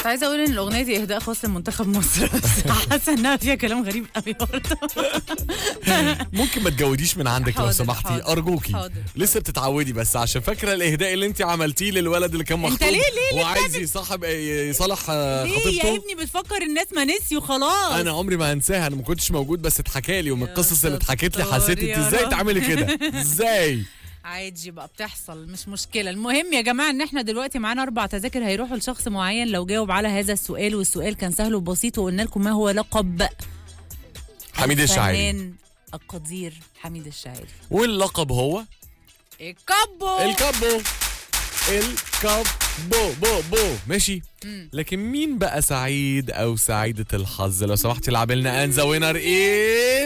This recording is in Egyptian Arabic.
كنت عايزه اقول ان الاغنيه دي اهداء خاص لمنتخب مصر بس حاسه انها فيها كلام غريب قوي برضه ممكن ما تجوديش من عندك لو حاضر، سمحتي حاضر، ارجوكي حاضر. لسه بتتعودي بس عشان فاكره الاهداء اللي انت عملتيه للولد اللي كان مخطوب ليه- ليه- ليه وعايز يصاحب يصالح آه، ليه يا خطيبته ابني بتفكر الناس ما نسيوا خلاص انا عمري ما هنساها انا ما كنتش موجود بس اتحكى لي ومن القصص اللي اتحكت لي ستار حسيت انت يا ازاي رب. تعملي كده ازاي عادي بقى بتحصل مش مشكلة المهم يا جماعة ان احنا دلوقتي معانا اربع تذاكر هيروحوا لشخص معين لو جاوب على هذا السؤال والسؤال كان سهل وبسيط وقلنا لكم ما هو لقب حميد الشاعري الفنان القدير حميد الشاعري واللقب هو الكابو الكابو الكابو بو بو ماشي لكن مين بقى سعيد او سعيدة الحظ لو سمحتي العب لنا انزا وينر ايه